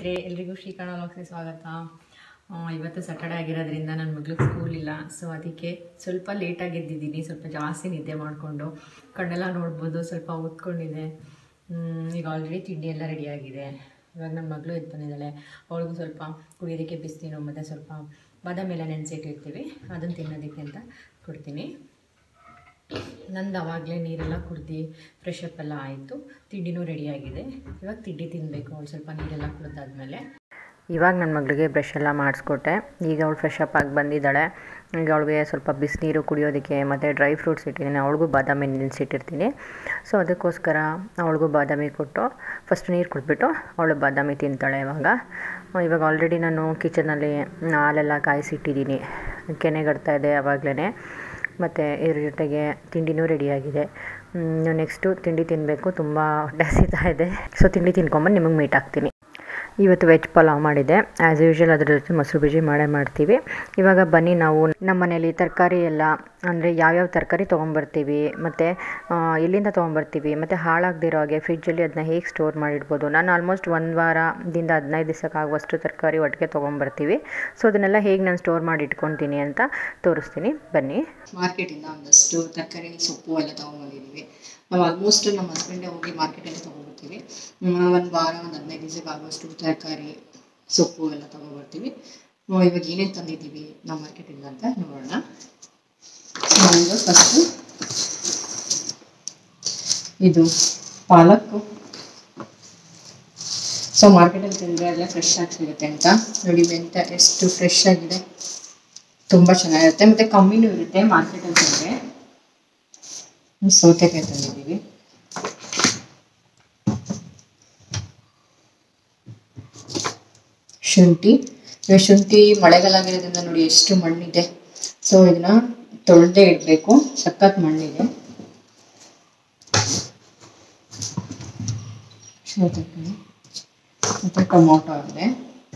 ಸ್ನೇಹಿತರೆ ಎಲ್ರಿಗೂ ಶ್ರೀಕರಣ ವ್ಲಾಗ್ಸ್ಗೆ ಸ್ವಾಗತ ಆ, ಇವತ್ತು ಸ್ಯಾಟರ್ಡೆ ಆಗಿರೋದ್ರಿಂದ ನನ್ನ ಮಗಳಿಗೆ ಸ್ಕೂಲ್ ಇಲ್ಲ ಸೊ ಅದಕ್ಕೆ ಸ್ವಲ್ಪ ಲೇಟಾಗಿ ಎದ್ದಿದ್ದೀನಿ ಸ್ವಲ್ಪ ಜಾಸ್ತಿ ನಿದ್ದೆ ಮಾಡಿಕೊಂಡು ಕಣ್ಣೆಲ್ಲ ನೋಡ್ಬೋದು ಸ್ವಲ್ಪ ಓದ್ಕೊಂಡಿದೆ ಹ್ಮ್, ಈಗ ಆಲ್ರೆಡಿ ತಿಂಡಿ ಎಲ್ಲ ರೆಡಿಯಾಗಿದೆ ಇವಾಗ ನನ್ನ ಮಗಳು ಎದ್ದು ಬಂದಿದ್ದಾಳೆ ಅವಳಿಗೂ ಸ್ವಲ್ಪ ಕುಡಿಯೋದಕ್ಕೆ ಬಿಸ್ತೀನೋ ಮತ್ತು ಸ್ವಲ್ಪ ಬಾದಾಮಿ ಎಲ್ಲ ನೆನೆಸಿಟ್ಟಿರ್ತೀವಿ ಅದನ್ನು ತಿನ್ನೋದಕ್ಕೆ ಅಂತ ಕೊಡ್ತೀನಿ ನಂದು ಅವಾಗಲೇ ನೀರೆಲ್ಲ ಕುಡ್ದು ಫ್ರೆಶ್ ಅಪ್ ಎಲ್ಲ ಆಯಿತು ತಿಂಡಿನೂ ರೆಡಿಯಾಗಿದೆ ಇವಾಗ ತಿಂಡಿ ತಿನ್ನಬೇಕು ಅವಳು ಸ್ವಲ್ಪ ನೀರೆಲ್ಲ ಕುಡಿದಾದ್ಮೇಲೆ ಇವಾಗ ನನ್ನ ಮಗಳಿಗೆ ಬ್ರಷ್ ಎಲ್ಲ ಮಾಡಿಸ್ಕೊಟ್ಟೆ ಈಗ ಅವಳು ಫ್ರೆಶ್ ಅಪ್ ಆಗಿ ಬಂದಿದ್ದಾಳೆ ಈಗ ಅವಳಿಗೆ ಸ್ವಲ್ಪ ಬಿಸಿನೀರು ಕುಡಿಯೋದಕ್ಕೆ ಮತ್ತು ಡ್ರೈ ಫ್ರೂಟ್ಸ್ ಇಟ್ಟಿದ್ದೀನಿ ಅವಳಿಗೂ ಬಾದಾಮಿ ನೆನೆಸಿಟ್ಟಿರ್ತೀನಿ ಸೊ ಅದಕ್ಕೋಸ್ಕರ ಅವಳಿಗೂ ಬಾದಾಮಿ ಕೊಟ್ಟು ಫಸ್ಟ್ ನೀರು ಕುಡಿದ್ಬಿಟ್ಟು ಅವಳು ಬಾದಾಮಿ ತಿಂತಾಳೆ ಇವಾಗ ಇವಾಗ ಆಲ್ರೆಡಿ ನಾನು ಕಿಚನಲ್ಲಿ ಹಾಲೆಲ್ಲ ಕಾಯಿಸಿಟ್ಟಿದ್ದೀನಿ ಕೆನೆಗಡ್ತಾ ಇದೆ ಆವಾಗಲೇ ಮತ್ತು ಇದ್ರ ಜೊತೆಗೆ ತಿಂಡಿನೂ ರೆಡಿಯಾಗಿದೆ ನೆಕ್ಸ್ಟು ತಿಂಡಿ ತಿನ್ನಬೇಕು ತುಂಬ ಹೊಟ್ಟೆ ಹಸಿತಾ ಇದೆ ಸೊ ತಿಂಡಿ ತಿನ್ಕೊಂಬಂದು ನಿಮಗೆ ಮೀಟ್ ಆಗ್ತೀನಿ ಇವತ್ತು ವೆಜ್ ಪಲಾವ್ ಮಾಡಿದೆ ಆ್ಯಸ್ ಯೂಶ್ವಲ್ ಅದ್ರ ಜೊತೆ ಮೊಸರು ಬಜ್ಜಿ ಮಾಡೇ ಮಾಡ್ತೀವಿ ಇವಾಗ ಬನ್ನಿ ನಾವು ನಮ್ಮ ಮನೇಲಿ ತರಕಾರಿ ಎಲ್ಲ ಅಂದರೆ ಯಾವ್ಯಾವ ತರಕಾರಿ ತೊಗೊಂಬರ್ತೀವಿ ಮತ್ತು ಎಲ್ಲಿಂದ ತೊಗೊಂಬರ್ತೀವಿ ಮತ್ತು ಹಾಳಾಗದಿರೋ ಹಾಗೆ ಫ್ರಿಜ್ಜಲ್ಲಿ ಅದನ್ನ ಹೇಗೆ ಸ್ಟೋರ್ ಮಾಡಿಡ್ಬೋದು ನಾನು ಆಲ್ಮೋಸ್ಟ್ ಒಂದು ವಾರದಿಂದ ಹದಿನೈದು ದಿವಸಕ್ಕಾಗುವಷ್ಟು ತರಕಾರಿ ಒಟ್ಟಿಗೆ ತೊಗೊಂಬರ್ತೀವಿ ಸೊ ಅದನ್ನೆಲ್ಲ ಹೇಗೆ ನಾನು ಸ್ಟೋರ್ ಮಾಡಿ ಇಟ್ಕೊತೀನಿ ಅಂತ ತೋರಿಸ್ತೀನಿ ಬನ್ನಿ ಮಾರ್ಕೆಟಿಂದ ಒಂದಷ್ಟು ತರಕಾರಿ ಸೊಪ್ಪು ಎಲ್ಲ ತೊಗೊಂಬಂದಿದ್ದೀವಿ ನಾವು ಆಲ್ಮೋಸ್ಟ್ ನಮ್ಮ ಹಸ್ಬೆಂಡೇ ಹೋಗಿ ಮಾರ್ಕೆಟಲ್ಲಿ ತೊಗೊಂಬರ್ತೀವಿ ಒಂದು ವಾರ ಒಂದು ಹದಿನೈದು ದಿವಸಕ್ಕೆ ಆಗುವಷ್ಟು ತರಕಾರಿ ಸೊಪ್ಪು ಎಲ್ಲ ತೊಗೊಂಬರ್ತೀವಿ ಆ, ಇವಾಗ ಏನೇನು ತಂದಿದ್ದೀವಿ ನಮ್ಮ ಮಾರ್ಕೆಟಿಂದ ಅಂತ ನೋಡೋಣ ಇವಾಗ ಫಸ್ಟು ಇದು ಪಾಲಕ್ಕು ಸೊ ಮಾರ್ಕೆಟಲ್ಲಿ ತಿಂದರೆ ಎಲ್ಲ ಫ್ರೆಶ್ ಆಗಿ ಸಿಗುತ್ತೆ ಅಂತ ನೋಡಿ ಮೆಂತ್ಯ ಎಷ್ಟು ಫ್ರೆಶ್ ಆಗಿದೆ ತುಂಬ ಚೆನ್ನಾಗಿರುತ್ತೆ ಮತ್ತು ಕಮ್ಮಿನೂ ಇರುತ್ತೆ ಮಾರ್ಕೆಟಲ್ಲಿ ತಂದರೆ ಸೌತೆಕಾಯಿ ತಂದಿದ್ದೀವಿ ಶುಂಠಿ ಇವಾಗ ಶುಂಠಿ ಮಳೆಗಾಲ ಆಗಿರೋದ್ರಿಂದ ನೋಡಿ ಎಷ್ಟು ಮಣ್ಣಿದೆ ಸೊ ಇದನ್ನ ತೊಳೆದೇ ಇಡಬೇಕು ಸಖತ್ ಮಣ್ಣಿದೆ ಸೌತೆಕಾಯಿ ಮತ್ತು ಟೊಮೊಟೊ ಇದೆ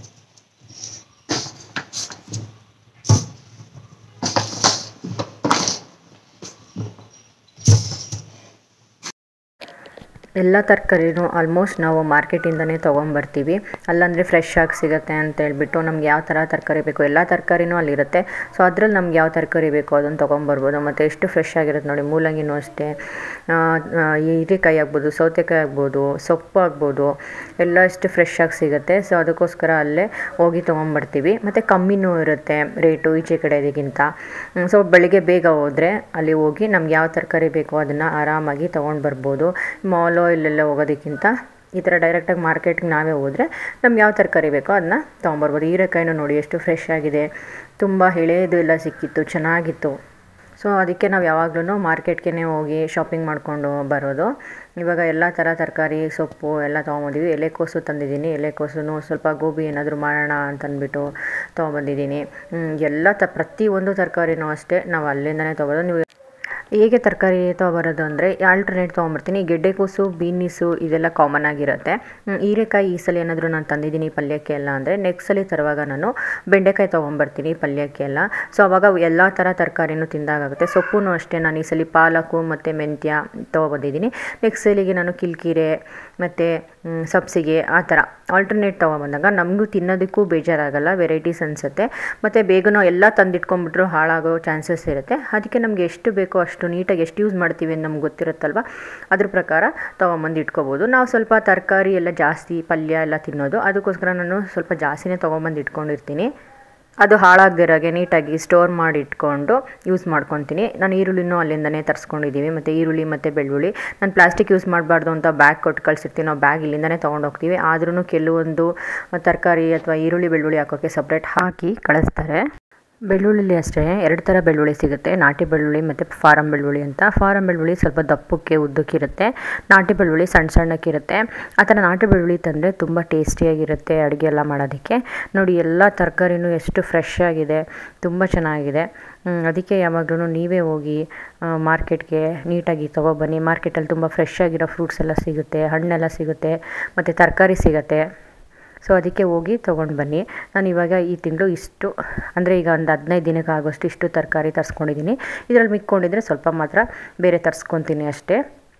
ಎಲ್ಲ ತರಕಾರಿನೂ ಆಲ್ಮೋಸ್ಟ್ ನಾವು ಮಾರ್ಕೆಟಿಂದನೇ ತೊಗೊಂಬರ್ತೀವಿ ಅಲ್ಲಂದರೆ ಫ್ರೆಶ್ ಆಗಿ ಸಿಗುತ್ತೆ ಅಂತ ಹೇಳ್ಬಿಟ್ಟು ನಮ್ಗೆ ಯಾವ ಥರ ತರಕಾರಿ ಬೇಕು ಎಲ್ಲ ತರಕಾರಿನೂ ಅಲ್ಲಿರುತ್ತೆ ಸೊ ಅದ್ರಲ್ಲಿ ನಮ್ಗೆ ಯಾವ ತರಕಾರಿ ಬೇಕೋ ಅದನ್ನು ತೊಗೊಂಬರ್ಬೋದು ಮತ್ತು ಎಷ್ಟು ಫ್ರೆಶ್ ಆಗಿರುತ್ತೆ ನೋಡಿ ಮೂಲಂಗಿನೂ ಅಷ್ಟೇ ಆ, ಆ, ಹೀರೆಕಾಯಿ ಆಗ್ಬೋದು ಸೌತೆಕಾಯಿ ಆಗ್ಬೋದು ಸೊಪ್ಪು ಆಗ್ಬೋದು ಎಲ್ಲ ಎಷ್ಟು ಫ್ರೆಶ್ ಆಗಿ ಸಿಗುತ್ತೆ ಸೊ ಅದಕ್ಕೋಸ್ಕರ ಅಲ್ಲೇ ಹೋಗಿ ತೊಗೊಂಬರ್ತೀವಿ ಮತ್ತು ಕಮ್ಮಿನೂ ಇರುತ್ತೆ ರೇಟು ಈಚೆ ಕಡೆಗಿಂತ ಸೊ ಬೆಳಿಗ್ಗೆ ಬೇಗ ಹೋದರೆ ಅಲ್ಲಿ ಹೋಗಿ ನಮ್ಗೆ ಯಾವ ತರಕಾರಿ ಬೇಕೋ ಅದನ್ನು ಆರಾಮಾಗಿ ತೊಗೊಂಡು ಬರ್ಬೋದು ಮಾಲೋ ಇಲ್ಲೆಲ್ಲ ಹೋಗೋದಕ್ಕಿಂತ ಈ ಥರ ಡೈರೆಕ್ಟಾಗಿ ಮಾರ್ಕೆಟ್ಗೆ ನಾವೇ ಹೋದರೆ ನಮ್ಗೆ ಯಾವ ತರಕಾರಿ ಬೇಕೋ ಅದನ್ನ ತೊಗೊಂಬರ್ಬೋದು ಹೀರೆಕಾಯಿನೂ ನೋಡಿ ಎಷ್ಟು ಫ್ರೆಶ್ ಆಗಿದೆ ತುಂಬ ಎಳೆದು ಎಲ್ಲ ಸಿಕ್ಕಿತ್ತು ಚೆನ್ನಾಗಿತ್ತು ಸೊ ಅದಕ್ಕೆ ನಾವು ಯಾವಾಗಲೂ ಮಾರ್ಕೆಟ್ಗೆ ಹೋಗಿ ಶಾಪಿಂಗ್ ಮಾಡಿಕೊಂಡು ಬರೋದು ಇವಾಗ ಎಲ್ಲ ಥರ ತರಕಾರಿ ಸೊಪ್ಪು ಎಲ್ಲ ತೊಗೊಂಬಂದಿದ್ವಿ ಎಲೆಕೋಸು ತಂದಿದ್ದೀನಿ ಎಲೆಕೋಸು ಸ್ವಲ್ಪ ಗೋಬಿ ಏನಾದರೂ ಮಾಡೋಣ ಅಂತಂದ್ಬಿಟ್ಟು ತೊಗೊಂಬಂದಿದ್ದೀನಿ ಹ್ಮ್, ಎಲ್ಲ ತ ಪ್ರತಿಯೊಂದು ತರಕಾರಿನೂ ಅಷ್ಟೇ ನಾವು ಅಲ್ಲಿಂದನೇ ತೊಗೊಳೋದು ನೀವು ಹೇಗೆ ತರಕಾರಿ ತೊಗೊಬರೋದು ಅಂದರೆ ಆಲ್ಟರ್ನೇಟ್ ತೊಗೊಂಬರ್ತೀನಿ ಗೆಡ್ಡೆಕೋಸು ಬೀನೀಸು ಇದೆಲ್ಲ ಕಾಮನ್ ಆಗಿರುತ್ತೆ ಹ್ಮ್, ಹೀರೆಕಾಯಿ ಈ ಸಲ ಏನಾದರೂ ನಾನು ತಂದಿದ್ದೀನಿ ಪಲ್ಯಕ್ಕೆ ಎಲ್ಲ ಅಂದರೆ ನೆಕ್ಸ್ಟ್ ಸಲ ತರುವಾಗ ನಾನು ಬೆಂಡೆಕಾಯಿ ತೊಗೊಂಬರ್ತೀನಿ ಪಲ್ಯಕ್ಕೆ ಎಲ್ಲ ಸೊ ಅವಾಗ ಎಲ್ಲ ಥರ ತರಕಾರಿನೂ ತಿಂದಾಗುತ್ತೆ ಸೊಪ್ಪು ಅಷ್ಟೇ ನಾನು ಈ ಸಲ ಪಾಲಕು ಮತ್ತು ಮೆಂತ್ಯ ತೊಗೊಬಂದಿದ್ದೀನಿ ನೆಕ್ಸ್ಟ್ ಸಲಿಗೆ ನಾನು ಕಿಲ್ಕಿರೆ ಮತ್ತು ಸಬ್ಸಿಗೆ ಆ ಥರ ಆಲ್ಟರ್ನೇಟ್ ತೊಗೊಬಂದಾಗ ನಮಗೂ ತಿನ್ನೋದಕ್ಕೂ ಬೇಜಾರಾಗಲ್ಲ ವೆರೈಟೀಸ್ ಅನಿಸುತ್ತೆ ಮತ್ತು ಬೇಗನೂ ಎಲ್ಲ ತಂದಿಟ್ಕೊಂಡ್ಬಿಟ್ರು ಹಾಳಾಗೋ ಚಾನ್ಸಸ್ ಇರುತ್ತೆ ಅದಕ್ಕೆ ನಮಗೆ ಎಷ್ಟು ಬೇಕೋ ಅಷ್ಟು ನೀಟಾಗಿ ಎಷ್ಟು ಯೂಸ್ ಮಾಡ್ತೀವಿ ಅಂತ ನಮ್ಗೆ ಗೊತ್ತಿರುತ್ತಲ್ವ ಅದ್ರ ಪ್ರಕಾರ ತೊಗೊಂಬಂದು ಇಟ್ಕೋಬೋದು ನಾವು ಸ್ವಲ್ಪ ತರಕಾರಿ ಎಲ್ಲ ಜಾಸ್ತಿ ಪಲ್ಯ ಎಲ್ಲ ತಿನ್ನೋದು ಅದಕ್ಕೋಸ್ಕರ ನಾನು ಸ್ವಲ್ಪ ಜಾಸ್ತಿನೇ ತೊಗೊಂಬಂದು ಇಟ್ಕೊಂಡಿರ್ತೀನಿ ಅದು ಹಾಳಾಗದಿರೋಗೆ ನೀಟಾಗಿ ಸ್ಟೋರ್ ಮಾಡಿ ಇಟ್ಕೊಂಡು ಯೂಸ್ ಮಾಡ್ಕೊತೀನಿ ನಾನು ಈರುಳ್ಳಿನೂ ಅಲ್ಲಿಂದನೇ ತರಿಸ್ಕೊಂಡಿದ್ದೀವಿ ಮತ್ತು ಈರುಳ್ಳಿ ಮತ್ತು ಬೆಳ್ಳುಳ್ಳಿ ನಾನು ಪ್ಲಾಸ್ಟಿಕ್ ಯೂಸ್ ಮಾಡಬಾರ್ದು ಅಂತ ಬ್ಯಾಗ್ ಕೊಟ್ಟು ಕಳಿಸಿರ್ತೀನಿ ನಾವು ಬ್ಯಾಗ್ ಇಲ್ಲಿಂದನೇ ತೊಗೊಂಡೋಗ್ತೀವಿ ಆದ್ರೂ ಕೆಲವೊಂದು ತರಕಾರಿ ಅಥವಾ ಈರುಳ್ಳಿ ಬೆಳ್ಳುಳ್ಳಿ ಹಾಕೋಕ್ಕೆ ಸಪ್ರೇಟ್ ಹಾಕಿ ಕಳಿಸ್ತಾರೆ ಬೆಳ್ಳುಳ್ಳಿಲಿ ಅಷ್ಟೇ ಎರಡು ಥರ ಬೆಳ್ಳುಳ್ಳಿ ಸಿಗುತ್ತೆ ನಾಟಿ ಬೆಳ್ಳುಳ್ಳಿ ಮತ್ತು ಫಾರಮ್ ಬೆಳ್ಳುಳ್ಳಿ ಅಂತ ಫಾರಮ್ ಬೆಳ್ಳುಳ್ಳಿ ಸ್ವಲ್ಪ ದಪ್ಪಕ್ಕೆ ಉದ್ದಕ್ಕಿರುತ್ತೆ ನಾಟಿ ಬೆಳ್ಳುಳ್ಳಿ ಸಣ್ಣ ಸಣ್ಣಕ್ಕಿರುತ್ತೆ ಆ ಥರ ನಾಟಿ ಬೆಳ್ಳುಳ್ಳಿ ತಂದರೆ ತುಂಬ ಟೇಸ್ಟಿಯಾಗಿರುತ್ತೆ ಅಡುಗೆ ಎಲ್ಲ ಮಾಡೋದಕ್ಕೆ ನೋಡಿ ಎಲ್ಲ ತರಕಾರಿನೂ ಎಷ್ಟು ಫ್ರೆಶ್ ಆಗಿದೆ ತುಂಬ ಚೆನ್ನಾಗಿದೆ ಹ್ಮ್, ಅದಕ್ಕೆ ಯಾವಾಗಲೂ ನೀವೇ ಹೋಗಿ ಮಾರ್ಕೆಟ್ಗೆ ನೀಟಾಗಿ ತೊಗೊಬನ್ನಿ ಮಾರ್ಕೆಟಲ್ಲಿ ತುಂಬ ಫ್ರೆಶ್ ಆಗಿರೋ ಫ್ರೂಟ್ಸ್ ಎಲ್ಲ ಸಿಗುತ್ತೆ ಹಣ್ಣೆಲ್ಲ ಸಿಗುತ್ತೆ ಮತ್ತು ತರಕಾರಿ ಸಿಗುತ್ತೆ ಸೊ ಅದಕ್ಕೆ ಹೋಗಿ ತೊಗೊಂಡು ಬನ್ನಿ ನಾನು ಇವಾಗ ಈ ತಿಂಗಳು ಇಷ್ಟು ಅಂದರೆ ಈಗ ಒಂದು ಹದಿನೈದು ದಿನಕ್ಕೆ ಆಗೋಷ್ಟು ಇಷ್ಟು ತರಕಾರಿ ತರಿಸ್ಕೊಂಡಿದ್ದೀನಿ ಇದರಲ್ಲಿ ಮಿಕ್ಕೊಂಡಿದ್ರೆ ಸ್ವಲ್ಪ ಮಾತ್ರ ಬೇರೆ ತರಿಸ್ಕೊತೀನಿ ಅಷ್ಟೇ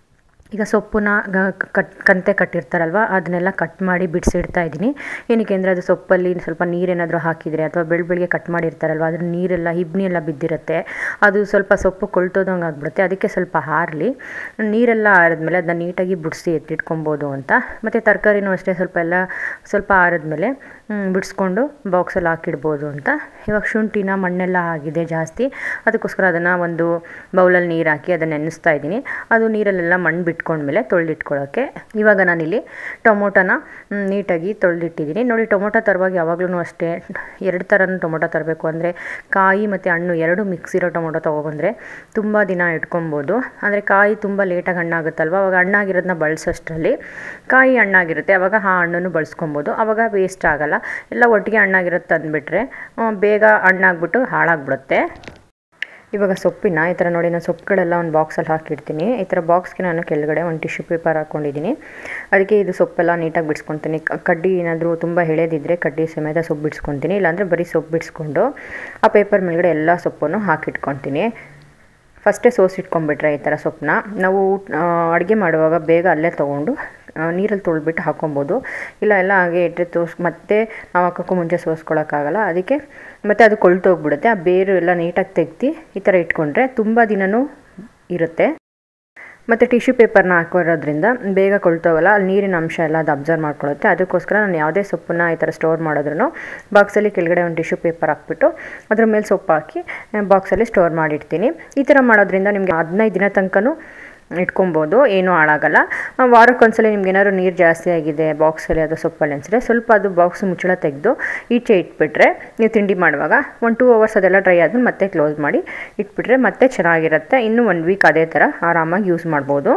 ಈಗ ಸೊಪ್ಪನ್ನ ಗ- ಕಟ್ ಕಂತೆ ಕಟ್ಟಿರ್ತಾರಲ್ವ ಅದನ್ನೆಲ್ಲ ಕಟ್ ಮಾಡಿ ಬಿಡಿಸಿಡ್ತಾ ಇದ್ದೀನಿ ಏನಕ್ಕೆ ಅಂದರೆ ಅದು ಸೊಪ್ಪಲ್ಲಿ ಸ್ವಲ್ಪ ನೀರೇನಾದರೂ ಹಾಕಿದರೆ ಅಥವಾ ಬೆಳ್ ಬೆಳಗ್ಗೆ ಕಟ್ ಮಾಡಿರ್ತಾರಲ್ವ ಅದ್ರ ನೀರೆಲ್ಲ ಹಿಬ್ನಿ ಎಲ್ಲ ಬಿದ್ದಿರುತ್ತೆ ಅದು ಸ್ವಲ್ಪ ಸೊಪ್ಪು ಕೊಳ್ತೋದಂಗೆ ಆಗ್ಬಿಡುತ್ತೆ ಅದಕ್ಕೆ ಸ್ವಲ್ಪ ಹಾರಲಿ ನೀರೆಲ್ಲ ಆರಿದ್ಮೇಲೆ ಅದನ್ನ ನೀಟಾಗಿ ಬಿಡಿಸಿ ಎತ್ತಿಟ್ಕೊಬೋದು ಅಂತ ಮತ್ತು ತರಕಾರಿನೂ ಅಷ್ಟೇ ಸ್ವಲ್ಪ ಎಲ್ಲ ಸ್ವಲ್ಪ ಆರಿದ್ಮೇಲೆ ಬಿಡಿಸ್ಕೊಂಡು ಬಾಕ್ಸಲ್ಲಿ ಹಾಕಿಡ್ಬೋದು ಅಂತ ಇವಾಗ ಶುಂಠಿನ ಮಣ್ಣೆಲ್ಲ ಆಗಿದೆ ಜಾಸ್ತಿ ಅದಕ್ಕೋಸ್ಕರ ಅದನ್ನು ಒಂದು ಬೌಲಲ್ಲಿ ನೀರು ಹಾಕಿ ಅದನ್ನು ನೆನೆಸ್ತಾ ಇದ್ದೀನಿ ಅದು ನೀರಲ್ಲೆಲ್ಲ ಮಣ್ಣು ಬಿಟ್ಕೊಂಡ್ಮೇಲೆ ತೊಳೆದಿಟ್ಕೊಳ್ಳೋಕ್ಕೆ ಇವಾಗ ನಾನಿಲ್ಲಿ ಟೊಮೊಟೊನ ಮ್, ನೀಟಾಗಿ ತೊಳೆದಿಟ್ಟಿದ್ದೀನಿ ನೋಡಿ ಟೊಮೊಟೊ ತರುವಾಗ ಯಾವಾಗಲೂ ಅಷ್ಟೇ ಎರಡು ಥರನೂ ಟೊಮೊಟೊ ತರಬೇಕು ಅಂದರೆ ಕಾಯಿ ಮತ್ತು ಹಣ್ಣು ಎರಡು ಮಿಕ್ಸ್ ಇರೋ ಟೊಮೊಟೊ ತೊಗೊಬಂದರೆ ತುಂಬ ದಿನ ಇಟ್ಕೊಬೋದು ಅಂದರೆ ಕಾಯಿ ತುಂಬ ಲೇಟಾಗಿ ಹಣ್ಣಾಗುತ್ತಲ್ವ ಅವಾಗ ಹಣ್ಣಾಗಿರೋದನ್ನ ಬಳಸೋಷ್ಟರಲ್ಲಿ ಕಾಯಿ ಹಣ್ಣಾಗಿರುತ್ತೆ ಅವಾಗ ಆ ಹಣ್ಣನ್ನು ಬಳಸ್ಕೊಬೋದು ಅವಾಗ ವೇಸ್ಟ್ ಆಗಲ್ಲ ಎಲ್ಲ ಒಟ್ಟಿಗೆ ಹಣ್ಣಾಗಿರುತ್ತೆ ಅಂದ್ಬಿಟ್ರೆ ಆ, ಬೇಗ ಹಣ್ಣಾಗ್ಬಿಟ್ಟು ಹಾಳಾಗ್ಬಿಡುತ್ತೆ ಇವಾಗ ಸೊಪ್ಪಿನ ಈ ಥರ ನೋಡಿ ನಾನು ಸೊಪ್ಪುಗಳೆಲ್ಲ ಒಂದು ಬಾಕ್ಸಲ್ಲಿ ಹಾಕಿಡ್ತೀನಿ ಈ ಥರ ಬಾಕ್ಸ್ಗೆ ನಾನು ಕೆಳಗಡೆ ಒಂದು ಟಿಶ್ಯೂ ಪೇಪರ್ ಹಾಕ್ಕೊಂಡಿದ್ದೀನಿ ಅದಕ್ಕೆ ಇದು ಸೊಪ್ಪೆಲ್ಲ ನೀಟಾಗಿ ಬಿಡಿಸ್ಕೊತೀನಿ ಕ- ಕಡ್ಡಿ ಏನಾದರೂ ತುಂಬ ಎಳೆದಿದ್ದರೆ ಕಡ್ಡಿ ಸಮೇತ ಸೊಪ್ಪು ಬಿಡಿಸ್ಕೊತೀನಿ ಇಲ್ಲಾಂದರೆ ಬರೀ ಸೊಪ್ಪು ಬಿಡಿಸ್ಕೊಂಡು ಆ ಪೇಪರ್ ಮೇಲ್ಗಡೆ ಎಲ್ಲ ಸೊಪ್ಪನ್ನು ಹಾಕಿಟ್ಕೊತೀನಿ ಫಸ್ಟೇ ಸೋಸಿಟ್ಕೊಂಡ್ಬಿಟ್ರೆ ಈ ಥರ ಸೊಪ್ಪನ್ನ ನಾವು ಅಡುಗೆ ಮಾಡುವಾಗ ಬೇಗ ಅಲ್ಲೇ ತೊಗೊಂಡು ನೀರಲ್ಲಿ ತೊಳ್ಬಿಟ್ಟು ಹಾಕೊಬೋದು ಇಲ್ಲ ಎಲ್ಲ ಹಾಗೆ ಇಟ್ಟರೆ ತೋರ್ಸ್ ಮತ್ತೆ ನಾವು ಹಾಕೋಕ್ಕೂ ಮುಂಚೆ ಸೋಸ್ಕೊಳಕ್ಕಾಗಲ್ಲ ಅದಕ್ಕೆ ಮತ್ತು ಅದು ಕೊಳ್ತೋಗ್ಬಿಡುತ್ತೆ ಆ ಬೇರು ಎಲ್ಲ ನೀಟಾಗಿ ತೆಗ್ದು ಈ ಥರ ಇಟ್ಕೊಂಡ್ರೆ ತುಂಬ ದಿನವೂ ಇರುತ್ತೆ ಮತ್ತು ಟಿಶ್ಯೂ ಪೇಪರ್ನ ಹಾಕಿರೋದ್ರಿಂದ ಬೇಗ ಕೊಳ್ತೋಗಲ್ಲ ಅಲ್ಲಿ ನೀರಿನ ಅಂಶ ಎಲ್ಲ ಅದು ಅಬ್ಸರ್ವ್ ಮಾಡ್ಕೊಳ್ಳುತ್ತೆ ಅದಕ್ಕೋಸ್ಕರ ನಾನು ಯಾವುದೇ ಸೊಪ್ಪನ್ನ ಈ ಥರ ಸ್ಟೋರ್ ಮಾಡಿದ್ರು ಬಾಕ್ಸಲ್ಲಿ ಕೆಳಗಡೆ ಒಂದು ಟಿಶ್ಯೂ ಪೇಪರ್ ಹಾಕ್ಬಿಟ್ಟು ಅದ್ರ ಮೇಲೆ ಸೊಪ್ಪು ಹಾಕಿ ಬಾಕ್ಸಲ್ಲಿ ಸ್ಟೋರ್ ಮಾಡಿಡ್ತೀನಿ ಈ ಥರ ಮಾಡೋದ್ರಿಂದ ನಿಮಗೆ ಹದಿನೈದು ದಿನ ತನಕನೂ ಇಟ್ಕೊಬೋದು ಏನೂ ಹಾಳಾಗಲ್ಲ ಆ, ವಾರಕ್ಕೊಂದ್ಸಲ ನಿಮ್ಗೆ ಏನಾದ್ರು ನೀರು ಜಾಸ್ತಿ ಆಗಿದೆ ಬಾಕ್ಸಲ್ಲಿ ಅದು ಸೊಪ್ಪಲ್ಲಿ ಅನಿಸಿದ್ರೆ ಸ್ವಲ್ಪ ಅದು ಬಾಕ್ಸ್ ಮುಚ್ಚಳ ತೆಗೆದು ಈಚೆ ಇಟ್ಬಿಟ್ರೆ ನೀವು ತಿಂಡಿ ಮಾಡುವಾಗ ಒಂದು ಟೂ ಅವರ್ಸ್ ಅದೆಲ್ಲ ಡ್ರೈ ಆದ್ಮೇಲೆ ಮತ್ತೆ ಕ್ಲೋಸ್ ಮಾಡಿ ಇಟ್ಬಿಟ್ರೆ ಮತ್ತೆ ಚೆನ್ನಾಗಿರುತ್ತೆ ಇನ್ನೂ ಒಂದು ವೀಕ್ ಅದೇ ಥರ ಆರಾಮಾಗಿ ಯೂಸ್ ಮಾಡ್ಬೋದು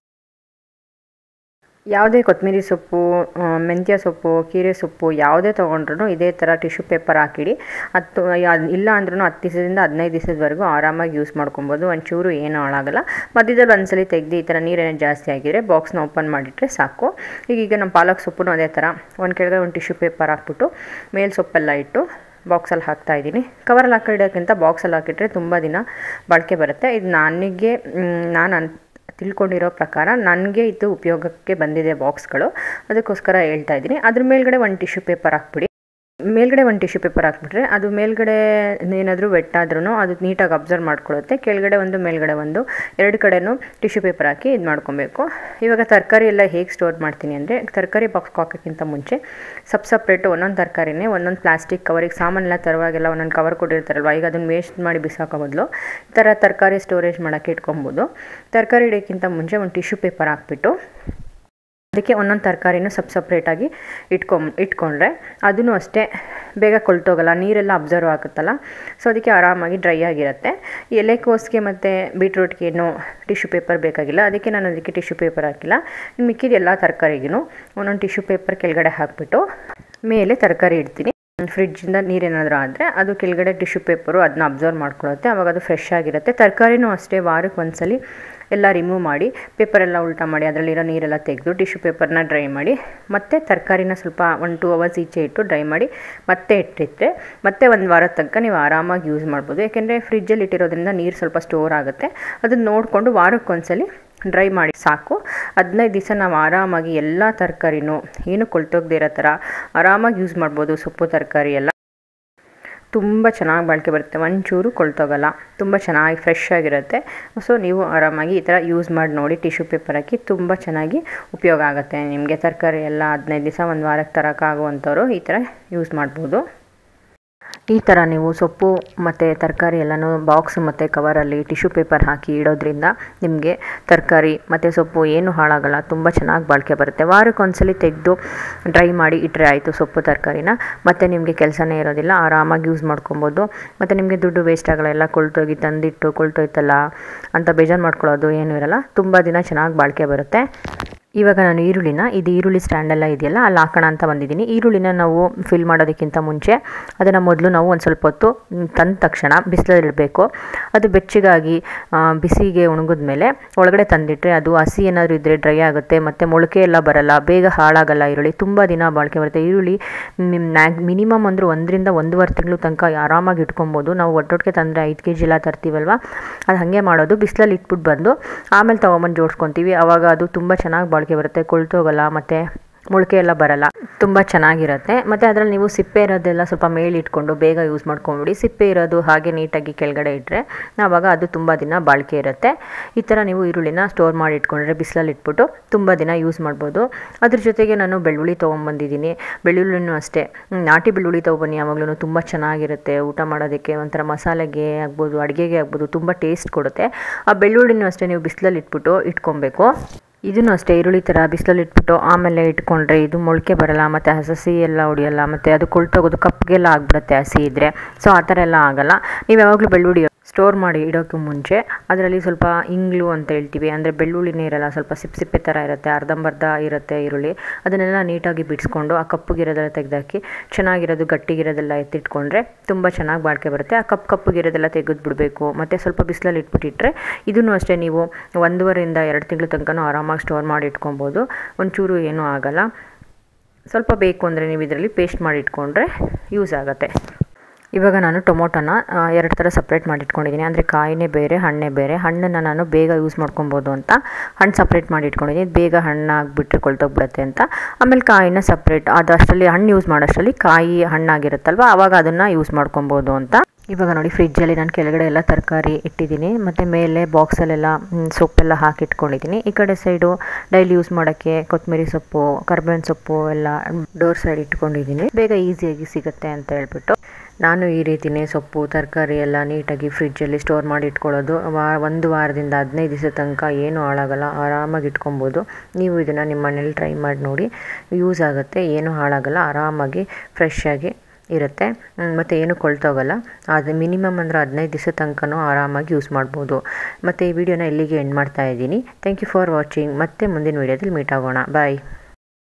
ಯಾವುದೇ ಕೊತ್ತಂಬರಿ ಸೊಪ್ಪು ಆ, ಮೆಂತ್ಯ ಸೊಪ್ಪು ಕೀರೆ ಸೊಪ್ಪು ಯಾವುದೇ ತೊಗೊಂಡ್ರು ಇದೇ ಥರ ಟಿಶ್ಯೂ ಪೇಪರ್ ಹಾಕಿಡಿ ಹತ್ತು ಯಾ- ಇಲ್ಲ ಅಂದ್ರೂ ಹತ್ತು ದಿವಸದಿಂದ ಹದಿನೈದು ದಿವಸದವರೆಗೂ ಆರಾಮಾಗಿ ಯೂಸ್ ಮಾಡ್ಕೊಬೋದು ಒಂಚೂರು ಏನೂ ಹಾಳಾಗಲ್ಲ ಮಧ್ಯದಲ್ಲಿ ಒಂದ್ಸಲಿ ತೆಗೆದು ಈ ಥರ ನೀರೇನೋ ಜಾಸ್ತಿ ಆಗಿದ್ರೆ ಬಾಕ್ಸ್ನ ಓಪನ್ ಮಾಡಿಟ್ರೆ ಸಾಕು ಈಗ ಈಗ ನಮ್ಮ ಪಾಲಕ್ ಸೊಪ್ಪು ಅದೇ ಥರ ಒಂದು ಕೆಳಗಡೆ ಒಂದು ಟಿಶ್ಯೂ ಪೇಪರ್ ಹಾಕ್ಬಿಟ್ಟು ಮೇಲೆ ಸೊಪ್ಪೆಲ್ಲ ಇಟ್ಟು ಬಾಕ್ಸಲ್ಲಿ ಹಾಕ್ತಾ ಇದ್ದೀನಿ ಕವರಲ್ಲಿ ಹಾಕಿಡೋಕ್ಕಿಂತ ಬಾಕ್ಸಲ್ಲಿ ಹಾಕಿಟ್ರೆ ತುಂಬ ದಿನ ಬಾಳಿಕೆ ಬರುತ್ತೆ ಇದು ನನಗೆ ನಾನು ಅನ್ ತಿಳ್ಕೊಂಡಿರೋ ಪ್ರಕಾರ ನನಗೆ ಇದು ಉಪಯೋಗಕ್ಕೆ ಬಂದಿದೆ ಬಾಕ್ಸ್ಗಳು ಅದಕ್ಕೋಸ್ಕರ ಹೇಳ್ತಾ ಇದ್ದೀನಿ ಅದ್ರ ಮೇಲ್ಗಡೆ ಒಂದು ಟಿಶ್ಯೂ ಪೇಪರ್ ಹಾಕ್ಬಿಡಿ ಮೇಲ್ಗಡೆ ಒಂದು ಟಿಶ್ಯೂ ಪೇಪರ್ ಹಾಕ್ಬಿಟ್ರೆ ಅದು ಮೇಲ್ಗಡೆ ಏನಾದರೂ ವೆಟ್ ಆದ್ರೂ ಅದು ನೀಟಾಗಿ ಅಬ್ಸರ್ವ್ ಮಾಡ್ಕೊಳ್ಳುತ್ತೆ ಕೆಳಗಡೆ ಒಂದು ಮೇಲ್ಗಡೆ ಒಂದು ಎರಡು ಕಡೆನೂ ಟಿಶ್ಯೂ ಪೇಪರ್ ಹಾಕಿ ಇದು ಮಾಡ್ಕೊಬೇಕು ಇವಾಗ ತರಕಾರಿ ಎಲ್ಲ ಹೇಗೆ ಸ್ಟೋರ್ ಮಾಡ್ತೀನಿ ಅಂದರೆ ತರಕಾರಿ ಬಾಕ್ಸ್ ಹಾಕೋಕ್ಕಿಂತ ಮುಂಚೆ ಸಪ್ ಸಪ್ರೇಟು ಒಂದೊಂದು ತರಕಾರಿನೇ ಒಂದೊಂದು ಪ್ಲಾಸ್ಟಿಕ್ ಕವರಿಗೆ ಸಾಮಾನೆಲ್ಲ ತರುವಾಗೆಲ್ಲ ಒಂದೊಂದು ಕವರ್ ಕೊಟ್ಟಿರ್ತಾರಲ್ವ ಈಗ ಅದನ್ನು ವೇಸ್ಟ್ ಮಾಡಿ ಬಿಸಾಕೋ ಬದಲು ಈ ಥರ ತರಕಾರಿ ಸ್ಟೋರೇಜ್ ಮಾಡೋಕ್ಕೆ ಇಟ್ಕೊಬೋದು ತರಕಾರಿ ಇಡೋಕ್ಕಿಂತ ಮುಂಚೆ ಒಂದು ಟಿಶ್ಯೂ ಪೇಪರ್ ಹಾಕ್ಬಿಟ್ಟು ಅದಕ್ಕೆ ಒಂದೊಂದು ತರಕಾರಿನೂ ಸಪ್ ಸಪ್ರೇಟಾಗಿ ಇಟ್ಕೊಂಡ್ ಇಟ್ಕೊಂಡ್ರೆ ಅದೂ ಅಷ್ಟೇ ಬೇಗ ಕೊಳ್ತೋಗಲ್ಲ ನೀರೆಲ್ಲ ಅಬ್ಸರ್ವ್ ಆಗುತ್ತಲ್ಲ ಸೊ ಅದಕ್ಕೆ ಆರಾಮಾಗಿ ಡ್ರೈ ಆಗಿರುತ್ತೆ ಎಲೆಕೋಸ್ಗೆ ಮತ್ತು ಬೀಟ್ರೂಟ್ಗೆ ಏನು ಟಿಶ್ಯೂ ಪೇಪರ್ ಬೇಕಾಗಿಲ್ಲ ಅದಕ್ಕೆ ನಾನು ಅದಕ್ಕೆ ಟಿಶ್ಯೂ ಪೇಪರ್ ಹಾಕಿಲ್ಲ ಇನ್ನು ಮಿಕ್ಕಿದ ಎಲ್ಲ ತರಕಾರಿಗೂ ಒಂದೊಂದು ಟಿಶ್ಯೂ ಪೇಪರ್ ಕೆಳಗಡೆ ಹಾಕ್ಬಿಟ್ಟು ಮೇಲೆ ತರಕಾರಿ ಇಡ್ತೀನಿ ಫ್ರಿಡ್ಜಿಂದ ನೀರೇನಾದರೂ ಆದರೆ ಅದು ಕೆಳಗಡೆ ಟಿಶ್ಯೂ ಪೇಪರು ಅದನ್ನ ಅಬ್ಸರ್ವ್ ಮಾಡ್ಕೊಳ್ಳುತ್ತೆ ಅವಾಗ ಅದು ಫ್ರೆಶ್ ಆಗಿರುತ್ತೆ ತರಕಾರಿನೂ ಅಷ್ಟೇ ವಾರಕ್ಕೆ ಒಂದ್ಸಲಿ ಎಲ್ಲ ರಿಮೂವ್ ಮಾಡಿ ಪೇಪರೆಲ್ಲ ಉಲ್ಟಾ ಮಾಡಿ ಅದರಲ್ಲಿರೋ ನೀರೆಲ್ಲ ತೆಗೆದು ಟಿಶ್ಯೂ ಪೇಪರ್ನ ಡ್ರೈ ಮಾಡಿ ಮತ್ತೆ ತರಕಾರಿನ ಸ್ವಲ್ಪ ಒನ್ ಟೂ ಅವರ್ಸ್ ಈಚೆ ಇಟ್ಟು ಡ್ರೈ ಮಾಡಿ ಮತ್ತೆ ಇಟ್ಟಿದ್ರೆ ಮತ್ತೆ ಒಂದು ವಾರದ ತನಕ ನೀವು ಆರಾಮಾಗಿ ಯೂಸ್ ಮಾಡ್ಬೋದು ಯಾಕೆಂದರೆ ಫ್ರಿಜ್ಜಲ್ಲಿ ಇಟ್ಟಿರೋದ್ರಿಂದ ನೀರು ಸ್ವಲ್ಪ ಸ್ಟೋರ್ ಆಗುತ್ತೆ ಅದನ್ನ ನೋಡಿಕೊಂಡು ವಾರಕ್ಕೊಂದ್ಸಲಿ ಡ್ರೈ ಮಾಡಿ ಸಾಕು ಹದಿನೈದು ದಿವಸ ನಾವು ಆರಾಮಾಗಿ ಎಲ್ಲ ತರಕಾರಿನೂ ಏನು ಕೊಳ್ತೋಗದೇ ಇರೋ ಥರ ಆರಾಮಾಗಿ ಯೂಸ್ ಮಾಡ್ಬೋದು ಸೊಪ್ಪು ತರಕಾರಿ ಎಲ್ಲ ತುಂಬ ಚೆನ್ನಾಗಿ ಬಾಳಿಕೆ ಬರುತ್ತೆ ಒಂಚೂರು ಕೊಳ್ತೋಗಲ್ಲ ತುಂಬ ಚೆನ್ನಾಗಿ ಫ್ರೆಶ್ ಆಗಿರುತ್ತೆ ಸೊ ನೀವು ಆರಾಮಾಗಿ ಈ ಥರ ಯೂಸ್ ಮಾಡಿ ನೋಡಿ ಟಿಶ್ಯೂ ಪೇಪರ್ ಹಾಕಿ ತುಂಬ ಚೆನ್ನಾಗಿ ಉಪಯೋಗ ಆಗುತ್ತೆ ನಿಮಗೆ ತರಕಾರಿ ಎಲ್ಲ ಹದಿನೈದು ದಿವಸ ಒಂದು ವಾರಕ್ಕೆ ತರೋಕ್ಕಾಗುವಂಥವ್ರು ಈ ಥರ ಯೂಸ್ ಮಾಡ್ಬೋದು ಈ ಥರ ನೀವು ಸೊಪ್ಪು ಮತ್ತು ತರಕಾರಿ ಎಲ್ಲನೂ ಬಾಕ್ಸ್ ಮತ್ತು ಕವರಲ್ಲಿ ಟಿಶ್ಯೂ ಪೇಪರ್ ಹಾಕಿ ಇಡೋದ್ರಿಂದ ನಿಮಗೆ ತರಕಾರಿ ಮತ್ತು ಸೊಪ್ಪು ಏನು ಹಾಳಾಗಲ್ಲ ತುಂಬ ಚೆನ್ನಾಗಿ ಬಾಳಿಕೆ ಬರುತ್ತೆ ವಾರಕ್ಕೊಂದ್ಸಲಿ ತೆಗೆದು ಡ್ರೈ ಮಾಡಿ ಇಟ್ಟರೆ ಆಯಿತು ಸೊಪ್ಪು ತರಕಾರಿನ ಮತ್ತು ನಿಮಗೆ ಕೆಲಸನೇ ಇರೋದಿಲ್ಲ ಆರಾಮಾಗಿ ಯೂಸ್ ಮಾಡ್ಕೊಬೋದು ಮತ್ತು ನಿಮಗೆ ದುಡ್ಡು ವೇಸ್ಟ್ ಆಗಲ್ಲ ಎಲ್ಲ ಕೊಳ್ತೋಗಿ ತಂದಿಟ್ಟು ಕೊಳ್ತೋಯ್ತಲ್ಲ ಅಂತ ಬೇಜಾರು ಮಾಡ್ಕೊಳ್ಳೋದು ಏನೂ ಇರಲ್ಲ ತುಂಬ ದಿನ ಚೆನ್ನಾಗಿ ಬಾಳಿಕೆ ಬರುತ್ತೆ ಇವಾಗ ನಾನು ಈರುಳ್ಳಿನ ಇದು ಈರುಳ್ಳಿ ಸ್ಟ್ಯಾಂಡೆಲ್ಲ ಇದೆಯಲ್ಲ ಅಲ್ಲಿ ಹಾಕೋಣ ಅಂತ ಬಂದಿದ್ದೀನಿ ಈರುಳ್ಳಿನ ನಾವು ಫಿಲ್ ಮಾಡೋದಕ್ಕಿಂತ ಮುಂಚೆ ಅದನ್ನು ಮೊದಲು ನಾವು ಒಂದು ಸ್ವಲ್ಪ ಹೊತ್ತು ತಂದ ತಕ್ಷಣ ಬಿಸಿಲಲ್ಲಿಡಬೇಕು ಅದು ಬೆಚ್ಚಗಾಗಿ ಆ, ಬಿಸಿಗೆ ಒಣಗಿದ ಮೇಲೆ ಒಳಗಡೆ ತಂದಿಟ್ಟರೆ ಅದು ಹಸಿ ಏನಾದರೂ ಇದ್ದರೆ ಡ್ರೈ ಆಗುತ್ತೆ ಮತ್ತು ಮೊಳಕೆ ಎಲ್ಲ ಬರಲ್ಲ ಬೇಗ ಹಾಳಾಗಲ್ಲ ಈರುಳ್ಳಿ ತುಂಬ ದಿನ ಬಾಳಿಕೆ ಬರುತ್ತೆ ಈರುಳ್ಳಿ ಮಿನಿಮಮ್ ಅಂದ್ರೆ ಒಂದರಿಂದ ಒಂದೂವರೆ ತಿಂಗಳು ತನಕ ಆರಾಮಾಗಿ ಇಟ್ಕೊಬೋದು ನಾವು ಒಟ್ಟೊಟ್ಟಿಗೆ ತಂದರೆ ಐದು ಕೆ ಜಿ ಎಲ್ಲ ತರ್ತೀವಲ್ವ ಅದು ಹಾಗೆ ಮಾಡೋದು ಬಿಸಿಲಲ್ಲಿ ಇಟ್ಬಿಟ್ಟು ಬಂದು ಆಮೇಲೆ ತೊಗೊಂಬಂದು ಜೋಡಿಸ್ಕೊತೀವಿ ಆವಾಗ ಅದು ತುಂಬ ಚೆನ್ನಾಗಿ ಬಾಳಿಕೆ ಬರುತ್ತೆ ಕೊಳ್ತೋಗಲ್ಲ ಮತ್ತು ಮೊಳಕೆ ಎಲ್ಲ ಬರಲ್ಲ ತುಂಬ ಚೆನ್ನಾಗಿರುತ್ತೆ ಮತ್ತು ಅದರಲ್ಲಿ ನೀವು ಸಿಪ್ಪೆ ಇರೋದೆಲ್ಲ ಸ್ವಲ್ಪ ಮೇಲೆ ಇಟ್ಕೊಂಡು ಬೇಗ ಯೂಸ್ ಮಾಡ್ಕೊಂಬಿಡಿ ಸಿಪ್ಪೆ ಇರೋದು ಹಾಗೆ ನೀಟಾಗಿ ಕೆಳಗಡೆ ಇಟ್ಟರೆ ಆವಾಗ ಅದು ತುಂಬ ದಿನ ಬಾಳಿಕೆ ಇರುತ್ತೆ ಈ ಥರ ನೀವು ಈರುಳ್ಳಿನ ಸ್ಟೋರ್ ಮಾಡಿ ಇಟ್ಕೊಂಡ್ರೆ ಬಿಸಿಲಲ್ಲಿ ಇಟ್ಬಿಟ್ಟು ತುಂಬ ದಿನ ಯೂಸ್ ಮಾಡ್ಬೋದು ಅದ್ರ ಜೊತೆಗೆ ನಾನು ಬೆಳ್ಳುಳ್ಳಿ ತೊಗೊಂಬಂದಿದ್ದೀನಿ ಬೆಳ್ಳುಳ್ಳಿನೂ ಅಷ್ಟೇ ಹ್ಮ್, ನಾಟಿ ಬೆಳ್ಳುಳ್ಳಿ ತೊಗೊಬನ್ನಿ ಯಾವಾಗಲೂ ತುಂಬ ಚೆನ್ನಾಗಿರುತ್ತೆ ಊಟ ಮಾಡೋದಕ್ಕೆ ಒಂಥರ ಮಸಾಲೆಗೆ ಆಗ್ಬೋದು ಅಡುಗೆಗೆ ಆಗ್ಬೋದು ತುಂಬ ಟೇಸ್ಟ್ ಕೊಡುತ್ತೆ ಆ ಬೆಳ್ಳುಳ್ಳಿನೂ ಅಷ್ಟೇ ನೀವು ಬಿಸಿಲಲ್ಲಿ ಇಟ್ಬಿಟ್ಟು ಇಟ್ಕೊಬೇಕು ಇದನ್ನು ಅಷ್ಟೇ ಈರುಳ್ಳಿ ಥರ ಬಿಸಿಲಲ್ಲಿ ಇಟ್ಬಿಟ್ಟು ಆಮೇಲೆ ಇಟ್ಕೊಂಡ್ರೆ ಇದು ಮೊಳಕೆ ಬರಲ್ಲ ಮತ್ತು ಹಸಿ ಎಲ್ಲ ಹೊಡಿಯಲ್ಲ ಮತ್ತು ಅದು ಕೊಳ್ತೋಗೋದು ಕಪ್ಗೆಲ್ಲ ಆಗಿಬಿಡುತ್ತೆ ಹಸಿ ಇದ್ದರೆ ಸೊ ಆ ಥರ ಎಲ್ಲ ಆಗಲ್ಲ ನೀವು ಯಾವಾಗಲೂ ಬೆಳ್ಳುಳ್ಳಿ ಸ್ಟೋರ್ ಮಾಡಿ ಇಡೋಕ್ಕೆ ಮುಂಚೆ ಅದರಲ್ಲಿ ಸ್ವಲ್ಪ ಇಂಗ್ಲು ಅಂತ ಹೇಳ್ತೀವಿ ಅಂದರೆ ಬೆಳ್ಳುಳ್ಳಿನೇ ಇರಲ್ಲ ಸ್ವಲ್ಪ ಸಿಪ್ಪೆ ಸಿಪ್ಪೆ ಥರ ಇರುತ್ತೆ ಅರ್ಧಂಬರ್ಧ ಇರುತ್ತೆ ಈರುಳ್ಳಿ ಅದನ್ನೆಲ್ಲ ನೀಟಾಗಿ ಬಿಡಿಸ್ಕೊಂಡು ಆ ಕಪ್ಪುಗಿರೋದೆಲ್ಲ ತೆಗೆದಾಕಿ ಚೆನ್ನಾಗಿರೋದು ಗಟ್ಟಿಗಿರೋದೆಲ್ಲ ಎತ್ತಿಟ್ಕೊಂಡ್ರೆ ತುಂಬ ಚೆನ್ನಾಗಿ ಬಾಳಿಕೆ ಬರುತ್ತೆ ಆ ಕಪ್ಪು ಕಪ್ಪುಗಿರೋದೆಲ್ಲ ತೆಗೆದು ಬಿಡಬೇಕು ಮತ್ತು ಸ್ವಲ್ಪ ಬಿಸಿಲಲ್ಲಿ ಇಟ್ಬಿಟ್ಟಿಟ್ರೆ ಇದನ್ನು ಅಷ್ಟೇ ನೀವು ಒಂದೂವರೆಯಿಂದ ಎರಡು ತಿಂಗಳ ತನಕನೂ ಆರಾಮಾಗಿ ಸ್ಟೋರ್ ಮಾಡಿ ಇಟ್ಕೊಬೋದು ಒಂಚೂರು ಏನೂ ಆಗಲ್ಲ ಸ್ವಲ್ಪ ಬೇಕು ಅಂದರೆ ನೀವು ಇದರಲ್ಲಿ ಪೇಸ್ಟ್ ಮಾಡಿ ಇಟ್ಕೊಂಡ್ರೆ ಯೂಸ್ ಆಗುತ್ತೆ ಇವಾಗ ನಾನು ಟೊಮೊಟೊನ ಆ, ಎರಡು ಥರ ಸಪ್ರೇಟ್ ಮಾಡಿ ಇಟ್ಕೊಂಡಿದ್ದೀನಿ ಅಂದರೆ ಕಾಯಿನೇ ಬೇರೆ ಹಣ್ಣೇ ಬೇರೆ ಹಣ್ಣನ್ನು ನಾನು ಬೇಗ ಯೂಸ್ ಮಾಡ್ಕೊಬೋದು ಅಂತ ಹಣ್ಣು ಸಪ್ರೇಟ್ ಮಾಡಿ ಇಟ್ಕೊಂಡಿದ್ದೀನಿ ಬೇಗ ಹಣ್ಣಾಗಿಬಿಟ್ರೆ ಕೊಳ್ತೋಗ್ಬಿಡುತ್ತೆ ಅಂತ ಆಮೇಲೆ ಕಾಯಿನ ಸಪ್ರೇಟ್ ಅದು ಅಷ್ಟರಲ್ಲಿ ಹಣ್ಣು ಯೂಸ್ ಮಾಡೋಷ್ಟರಲ್ಲಿ ಕಾಯಿ ಹಣ್ಣಾಗಿರುತ್ತಲ್ವ ಆವಾಗ ಅದನ್ನು ಯೂಸ್ ಮಾಡ್ಕೊಬೋದು ಅಂತ ಇವಾಗ ನೋಡಿ ಫ್ರಿಜ್ಜಲ್ಲಿ ನಾನು ಕೆಳಗಡೆ ಎಲ್ಲ ತರಕಾರಿ ಇಟ್ಟಿದ್ದೀನಿ ಮತ್ತು ಮೇಲೆ ಬಾಕ್ಸಲ್ಲೆಲ್ಲ ಮ್, ಸೊಪ್ಪೆಲ್ಲ ಹಾಕಿ ಇಟ್ಕೊಂಡಿದ್ದೀನಿ ಈ ಕಡೆ ಸೈಡು ಡೈಲಿ ಯೂಸ್ ಮಾಡೋಕ್ಕೆ ಕೊತ್ತಂಬರಿ ಸೊಪ್ಪು ಕರ್ಬೇವಿನ ಸೊಪ್ಪು ಎಲ್ಲ ಡೋರ್ ಸೈಡ್ ಇಟ್ಕೊಂಡಿದ್ದೀನಿ ಬೇಗ ಈಸಿಯಾಗಿ ಸಿಗುತ್ತೆ ಅಂತ ಹೇಳ್ಬಿಟ್ಟು ನಾನು ಈ ರೀತಿನೇ ಸೊಪ್ಪು ತರಕಾರಿ ಎಲ್ಲ ನೀಟಾಗಿ ಫ್ರಿಜ್ಜಲ್ಲಿ ಸ್ಟೋರ್ ಮಾಡಿ ಇಟ್ಕೊಳ್ಳೋದು ವಾ ಒಂದು ವಾರದಿಂದ ಹದಿನೈದು ದಿವಸ ತನಕ ಏನೂ ಹಾಳಾಗಲ್ಲ ಆರಾಮಾಗಿ ಇಟ್ಕೊಬೋದು ನೀವು ಇದನ್ನು ನಿಮ್ಮ ಮನೇಲಿ ಟ್ರೈ ಮಾಡಿ ನೋಡಿ ಯೂಸ್ ಆಗುತ್ತೆ ಏನೂ ಹಾಳಾಗಲ್ಲ ಆರಾಮಾಗಿ ಫ್ರೆಶ್ ಆಗಿ ಇರುತ್ತೆ ಮತ್ತು ಏನು ಕೊಳ್ತೋಗಲ್ಲ ಅದು ಮಿನಿಮಮ್ ಅಂದರೆ ಹದಿನೈದು ದಿವಸ ತನಕನೂ ಆರಾಮಾಗಿ ಯೂಸ್ ಮಾಡ್ಬೋದು ಮತ್ತು ಈ ವಿಡಿಯೋನ ಇಲ್ಲಿಗೆ ಎಂಡ್ ಮಾಡ್ತಾ ಇದ್ದೀನಿ ಥ್ಯಾಂಕ್ ಯು ಫಾರ್ ವಾಚಿಂಗ್ ಮತ್ತೆ ಮುಂದಿನ ವೀಡಿಯೋದಲ್ಲಿ ಮೀಟ್ ಆಗೋಣ ಬಾಯ್